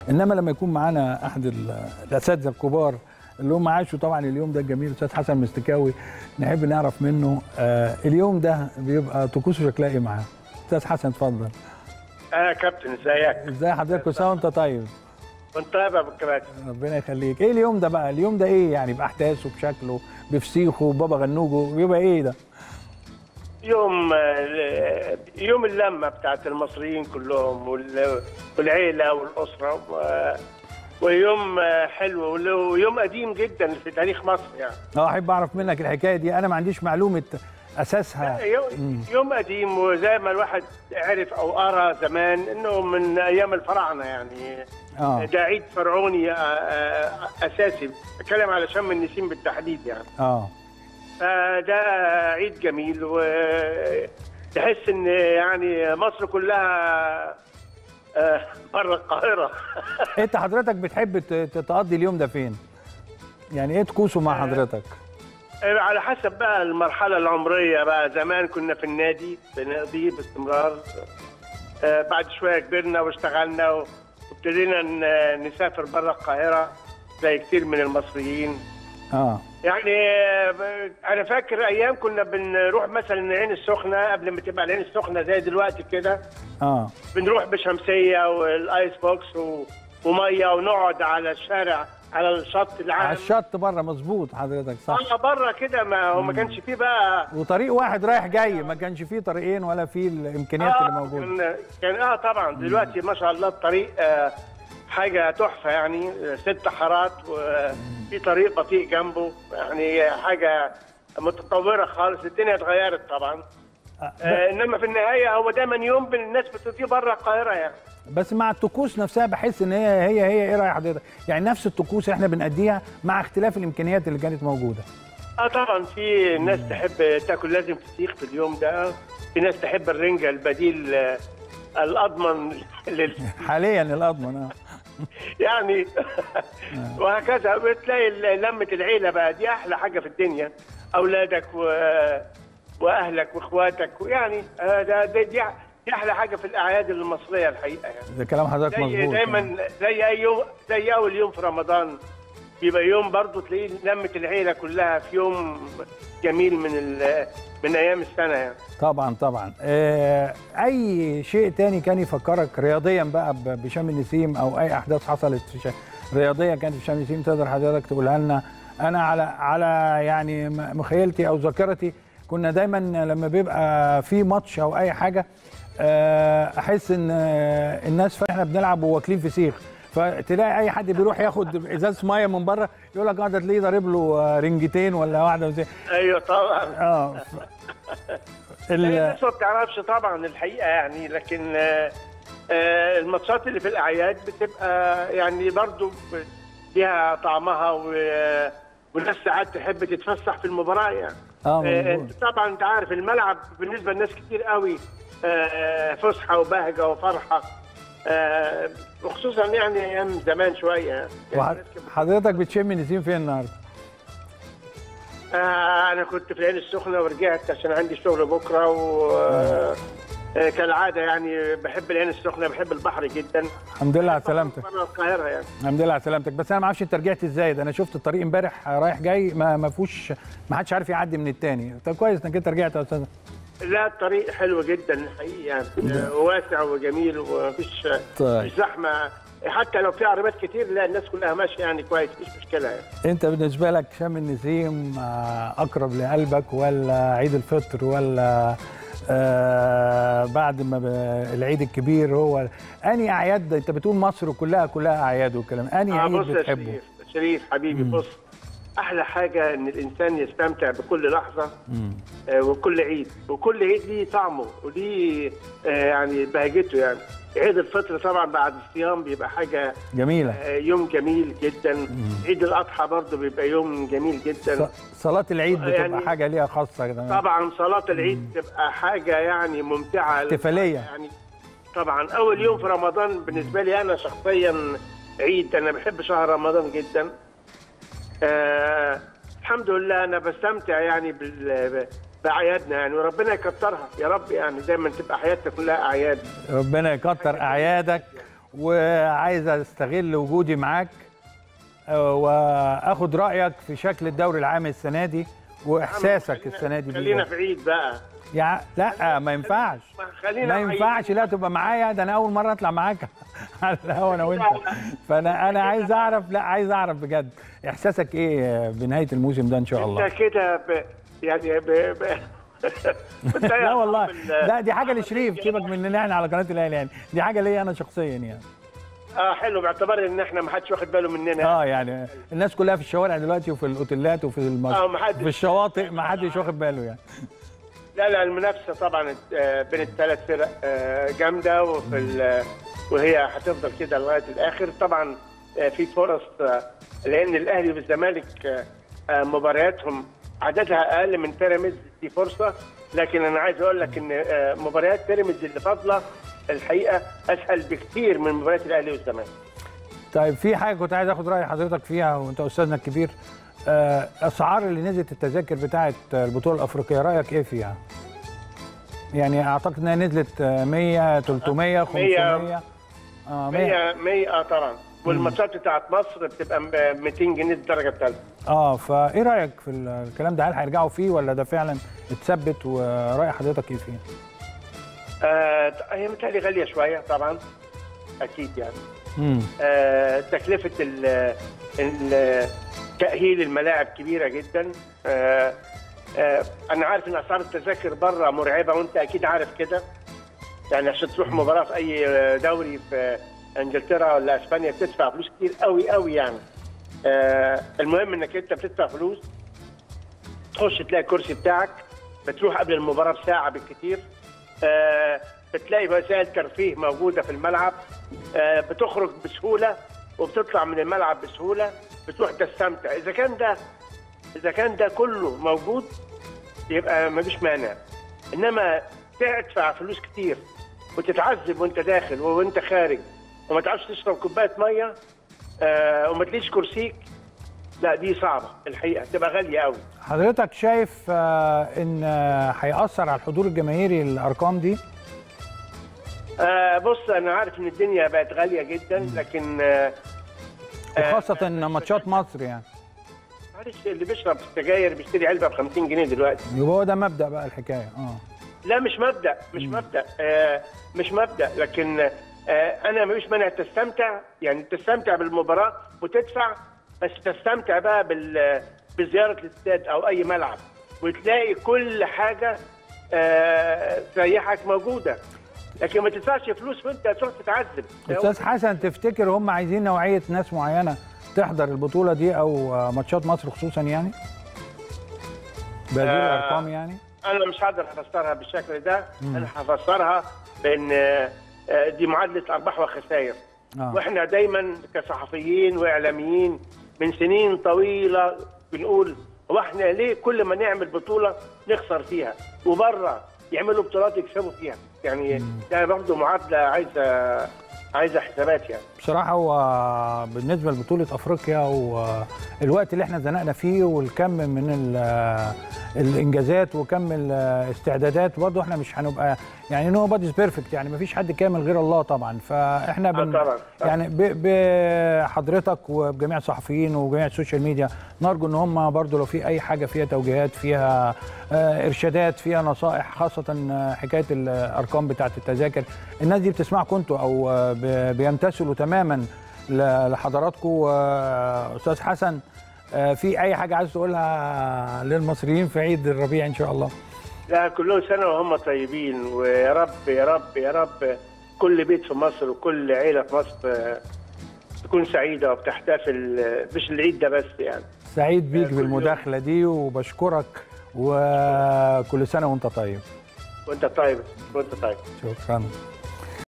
انما لما يكون معانا احد ال- الاساتذه الكبار اللي هم عاشوا طبعا اليوم ده الجميل الاستاذ حسن مستكاوي نحب نعرف منه آه اليوم ده بيبقى طقوسه شكلها ايه معاه استاذ حسن اتفضل اه كابتن ازيك ازاي حضرتك كل سنه وانت طيب كنت طيب يا ابو الكباتن ربنا يخليك ايه اليوم ده بقى اليوم ده ايه يعني باحداثه بشكله بفسيخه بابا غنوجه بيبقى ايه ده يوم آه، يوم اللمه بتاعت المصريين كلهم وال- والعيله والاسره و- ويوم آه، حلو ويوم قديم جدا في تاريخ مصر يعني اه احب اعرف منك الحكايه دي انا ما عنديش معلومه اساسها يوم, يوم قديم وزي ما الواحد عرف او قرا زمان انه من ايام الفراعنه يعني اه ده عيد فرعوني آه، آه، اساسي بتكلم على شم النسيم بالتحديد يعني اه فده عيد جميل وتحس ان يعني مصر كلها آه، بره القاهره انت حضرتك بتحب ت- ت- تقضي اليوم ده فين يعني ايه طقوسه مع حضرتك على حسب بقى المرحله العمريه بقى زمان كنا في النادي بنقضي باستمرار آه، بعد شويه كبرنا واشتغلنا وابتدينا ن- نسافر بره القاهره زي كتير من المصريين اه يعني آه، ب- انا فاكر ايام كنا بنروح مثلا العين السخنه قبل ما تبقى العين السخنه زي دلوقتي كده اه بنروح بشمسيه والايس بوكس و... وميه ونقعد على الشارع على الشط العام على الشط بره مظبوط حضرتك صح اه بره كده ما هو ما كانش فيه بقى وطريق واحد رايح جاي ما كانش فيه طريقين ولا فيه الامكانيات اللي موجوده كان كان اه طبعا دلوقتي ما شاء الله الطريق آه حاجه تحفه يعني آه، ست حارات وفي طريق بطيء جنبه يعني حاجه متطوره خالص الدنيا اتغيرت طبعا آه، آه انما في النهايه هو دايما يوم بين الناس بتقضيه بره القاهره يعني بس مع الطقوس نفسها بحس ان هي هي هي ايه راي حضرتك يعني نفس الطقوس احنا بنأديها مع اختلاف الامكانيات اللي كانت موجوده اه طبعا في ناس تحب تاكل لازم فسيخ في اليوم ده في ناس تحب الرنجه البديل آه، الاضمن لل... حاليا الاضمن اه يعني وهكذا بتلاقي ال- لمه العيله بقى دي احلى حاجه في الدنيا اولادك و... واهلك واخواتك ويعني آه، ده ده دي دي احلى حاجه في الاعياد المصريه الحقيقه يعني ده كلام حضرتك زي مظبوط دايما زي اي يوم زي اول يوم في رمضان بيبقى يوم برضه تلاقيه لمه العيله كلها في يوم جميل من ال... من ايام السنه يعني طبعا طبعا آه اي شيء تاني كان يفكرك رياضيا بقى ب- بشم النسيم او اي احداث حصلت في ش... رياضيه كانت في شم النسيم تقدر حضرتك تقولها لنا انا على على يعني م- مخيلتي او ذاكرتي كنا دايما لما بيبقى في ماتش او اي حاجه آه، احس ان آه، الناس فاحنا بنلعب وواكلين فسيخ فتلاقي اي حد بيروح ياخد ازازه ميه من بره يقول لك اه ده تلاقيه ضارب له آه، رنجتين ولا واحده وزي ايوه طبعا اه ف... ال... الناس ما بتعرفش طبعا الحقيقه يعني لكن آه، آه، الماتشات اللي في الاعياد بتبقى يعني برضو ب- ليها طعمها و- والناس ساعات تحب تتفسح في المباراه يعني اه آه، مظبوط طبعا انت عارف الملعب بالنسبه لناس كتير قوي آه، فسحه وبهجه وفرحه آه، وخصوصا يعني ايام زمان شويه يعني وح- الناس كانت- حضرتك بتشم نسيم فين النهارده؟ آه، انا كنت في العين السخنه ورجعت عشان عندي شغل بكره و آه، آه، كالعاده يعني بحب العين السخنه بحب البحر جدا الحمد لله على سلامتك بره القاهره يعني الحمد لله على سلامتك بس انا ما اعرفش انت رجعت ازاي ده انا شفت الطريق امبارح رايح جاي ما ما فيهوش ما حدش عارف يعدي من التاني طب كويس انك انت رجعت يا استاذ لا الطريق حلو جدا الحقيقه يعني آه، واسع وجميل ومفيش طيب. مش زحمه حتى لو في عربيات كتير لا الناس كلها ماشيه يعني كويس مش مشكله يعني انت بالنسبه لك شم النسيم آه، اقرب لقلبك ولا عيد الفطر ولا آه بعد ما ب- العيد الكبير هو اني اعياد انت بتقول مصر كلها كلها اعياد والكلام اني آه عيد بص يا بتحبه شريف شريف حبيبي بص احلى حاجه ان الانسان يستمتع بكل لحظه آه، وكل عيد وكل عيد ليه طعمه وليه آه، يعني بهجته يعني عيد الفطر طبعا بعد الصيام بيبقى حاجه جميله آه، يوم جميل جدا عيد الاضحى برضه بيبقى يوم جميل جدا ص- صلاه العيد بتبقى يعني- حاجه ليها خاصه كده طبعا صلاه العيد بتبقى حاجه يعني ممتعه احتفالية. يعني طبعا اول يوم في رمضان بالنسبه لي انا شخصيا عيد انا بحب شهر رمضان جدا آه الحمد لله انا بستمتع يعني بال باعيادنا يعني وربنا يكترها يا رب يعني دايما تبقى حياتنا كلها اعياد ربنا يكتر اعيادك وعايز استغل وجودي معاك آه، واخد رايك في شكل الدوري العام السنه دي واحساسك خلينا- السنه دي خلينا بيه في عيد بقى يا لا ما ينفعش ما خلينا ما في عيد. ينفعش لا تبقى معايا ده انا اول مره اطلع معاك على الهوا انا وانت فانا انا عايز اعرف لا عايز اعرف بجد احساسك ايه بنهايه الموسم ده ان شاء الله انت كده ب... يعني ب... ب... لا والله لا دي حاجه لشريف سيبك مننا احنا على قناه الاهلي يعني دي حاجه ليا انا شخصيا يعني اه حلو باعتبار ان احنا ما حدش واخد باله مننا اه يعني الناس كلها في الشوارع دلوقتي وفي الاوتيلات وفي المز... آه، محدش- في الشواطئ ما حدش واخد باله يعني لا لا المنافسه طبعا آه، بين الثلاث فرق آه، جامده وفي ال- وهي هتفضل كده لغايه الاخر طبعا آه، في فرص آه، لان الاهلي والزمالك آه، آه، مبارياتهم عددها اقل من بيراميدز دي فرصه لكن انا عايز اقول لك ان آه، مباريات بيراميدز اللي فاضله الحقيقه اسهل بكثير من مباريات الاهلي والزمالك طيب في حاجه كنت عايز اخد راي حضرتك فيها وانت استاذنا الكبير آه، اسعار اللي نزلت التذاكر بتاعه البطوله الافريقيه رايك ايه فيها؟ يعني اعتقد انها نزلت آه، 100 300 500 اه 100 100 100 اه طبعا والماتشات بتاعت مصر بتبقى م- 200 جنيه الدرجه الثالثه اه فايه رايك في ال- الكلام ده هل هيرجعوا فيه ولا ده فعلا اتثبت وراي حضرتك ايه فيه؟ آه هي متهيألي غاليه شويه طبعا اكيد يعني امم آه تكلفه ال- ال- تاهيل الملاعب كبيره جدا آه آه انا عارف ان اسعار التذاكر بره مرعبه وانت اكيد عارف كده يعني عشان تروح مباراه في اي دوري في انجلترا ولا اسبانيا بتدفع فلوس كتير قوي قوي يعني آه المهم انك انت بتدفع فلوس تخش تلاقي الكرسي بتاعك بتروح قبل المباراه بساعه بالكتير آه بتلاقي وسائل ترفيه موجوده في الملعب آه بتخرج بسهوله وبتطلع من الملعب بسهوله بتروح تستمتع اذا كان ده اذا كان ده كله موجود يبقى مفيش مانع انما تدفع فلوس كتير وتتعذب وانت داخل وانت خارج وما تعرفش تشرب كوبايه ميه آه وما تلاقيش كرسيك لا دي صعبه الحقيقه تبقى غاليه قوي حضرتك شايف آه، ان آه، هيأثر على الحضور الجماهيري الارقام دي؟ آه بص انا عارف ان الدنيا بقت غاليه جدا لكن آه آه، وخاصة ان ماتشات مصر يعني معلش اللي بيشرب سجاير بيشتري علبه ب 50 جنيه دلوقتي يبقى هو ده مبدأ بقى الحكاية اه لا مش مبدا مش مبدا آه مش مبدا لكن آه انا مش مانع تستمتع يعني تستمتع بالمباراه وتدفع بس تستمتع بقى بال بزياره الاستاد او اي ملعب وتلاقي كل حاجه آه تريحك موجوده لكن ما تدفعش فلوس وانت تروح تتعذب استاذ حسن تفتكر هم عايزين نوعية ناس معينة تحضر البطولة دي او آه، ماتشات مصر خصوصا يعني؟ بهذه آه. الارقام يعني؟ انا مش هقدر افسرها بالشكل ده انا هفسرها بان آه، آه، دي معادله ارباح وخسائر اه واحنا دايما كصحفيين واعلاميين من سنين طويله بنقول هو احنا ليه كل ما نعمل بطوله نخسر فيها وبره يعملوا بطولات يكسبوا فيها يعني ده برضه معادله عايزه عايزه حسابات يعني بصراحة هو بالنسبة لبطولة أفريقيا والوقت اللي احنا زنقنا فيه والكم من ال- الإنجازات وكم الاستعدادات برضه احنا مش هنبقى يعني نو باديز بيرفكت يعني مفيش حد كامل غير الله طبعا فاحنا بن طبعاً، طبعاً. يعني ب- بحضرتك وبجميع الصحفيين وجميع السوشيال ميديا نرجو ان هم برضه لو في اي حاجه فيها توجيهات فيها آه، ارشادات فيها نصائح خاصه آه، حكايه الارقام بتاعه التذاكر الناس دي بتسمعكم انتوا او آه، ب- بيمتثلوا تماما ل- لحضراتكم آه، استاذ حسن آه، في اي حاجه عايز تقولها للمصريين في عيد الربيع ان شاء الله لا كلهم سنه وهم طيبين ويا رب يا رب يا رب كل بيت في مصر وكل عيله في مصر آه، تكون سعيده وبتحتفل آه، مش العيد ده بس يعني سعيد بيك كل يوم. بالمداخله دي وبشكرك وكل سنه وانت طيب وانت طيب وانت طيب شكرا